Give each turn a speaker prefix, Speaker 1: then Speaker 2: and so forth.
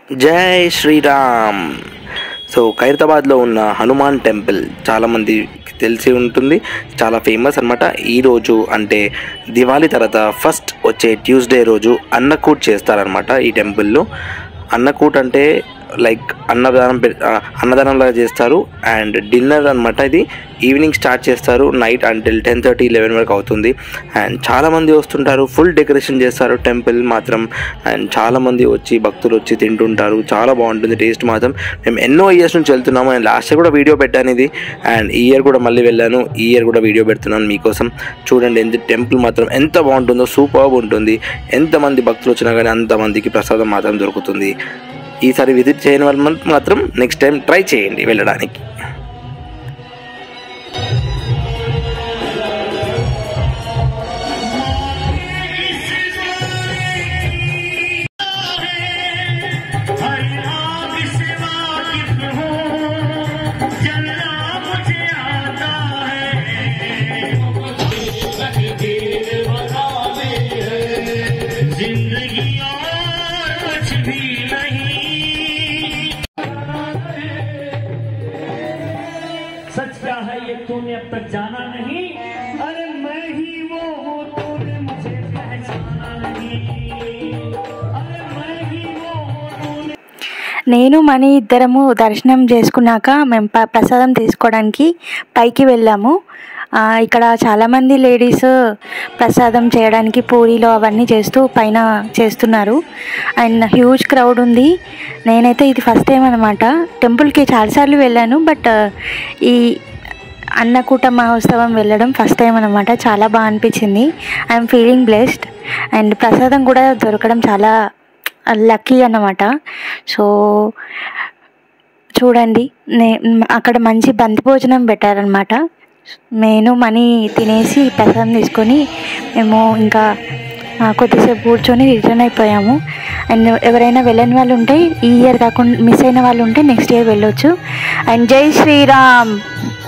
Speaker 1: జై శ్రీరామ్ సో ఖైరతాబాద్లో ఉన్న హనుమాన్ టెంపుల్ చాలామందికి తెలిసి ఉంటుంది చాలా ఫేమస్ అనమాట ఈరోజు అంటే దివాళీ తర్వాత ఫస్ట్ వచ్చే ట్యూస్డే రోజు అన్నకూట్ చేస్తారనమాట ఈ టెంపుల్లో అన్నకూట్ అంటే లైక్ అన్నదానం పె- ఆ, అన్నదానంలాగా చేస్తారు అండ్ డిన్నర్ అనమాట ఇది ఈవినింగ్ స్టార్ట్ చేస్తారు night until ten thirty eleven వరకు అవుతుంది అండ్ చాలామంది వస్తుంటారు ఫుల్ డెకరేషన్ చేస్తారు టెంపుల్ మాత్రం అండ్ చాలామంది వచ్చి భక్తులు వచ్చి తింటుంటారు చాలా బాగుంటుంది టేస్ట్ మాత్రం మేము ఎన్నో ఇయర్స్ నుంచి వెళ్తున్నాము అండ్ లాస్ట్ ఇయర్ కూడా వీడియో పెట్టాను ఇది అండ్ ఈ ఇయర్ కూడా మళ్ళీ వెళ్ళాను ఈ ఇయర్ కూడా వీడియో పెడుతున్నాను మీకోసం చూడండి ఎంత టెంపుల్ మాత్రం ఎంత బాగుంటుందో సూపర్బ్ ఉంటుంది ఎంతమంది భక్తులు వచ్చినా కానీ అంతమందికి ప్రసాదం మాత్రం దొరుకుతుంది ఈసారి విజిట్ చేయని వాళ్ళు మాత్రం నెక్స్ట్ టైం ట్రై చేయండి వెళ్ళడానికి
Speaker 2: हरि नाम सिवा किस हो चलना मुझे आता है जिंदगी और कुछ भी नहीं सच क्या है ये तूने अब तक जाना नहीं अरे मैं ही वो हूँ तूने मुझे पहचाना नहीं अरे मैं ही वो हूँ तूने
Speaker 3: నేను మనీ ఇద్దరము దర్శనం చేసుకున్నాక మేము ప ప్రసాదం తీసుకోవడానికి పైకి వెళ్ళాము ఆ, ఇక్కడ చాలామంది లేడీస్ ప్రసాదం చేయడానికి పూరీలు అవన్నీ చేస్తూ పైన చేస్తున్నారు అండ్ హ్యూజ్ క్రౌడ్ ఉంది నేనైతే ఇది ఫస్ట్ టైం అనమాట టెంపుల్కి చాలాసార్లు వెళ్ళాను బట్ ఈ అన్నకూట మహోత్సవం వెళ్ళడం ఫస్ట్ టైం అనమాట చాలా బాగా అనిపించింది ఐఎమ్ ఫీలింగ్ బ్లెస్డ్ అండ్ ప్రసాదం కూడా దొరకడం చాలా లక్కీ అన్నమాట సో చూడండి నే అక్కడ మంచి బంతి భోజనం పెట్టారనమాట నేను మనీ తినేసి ప్రసాదం తీసుకొని మేము ఇంకా ఆ, కొద్దిసేపు కూర్చొని రిటర్న్ అయిపోయాము అండ్ ఎవరైనా వెళ్ళని వాళ్ళు ఉంటే ఈ ఇయర్ కాకుండా మిస్ అయిన వాళ్ళు ఉంటే నెక్స్ట్ ఇయర్ వెళ్ళొచ్చు అండ్ జై శ్రీరామ్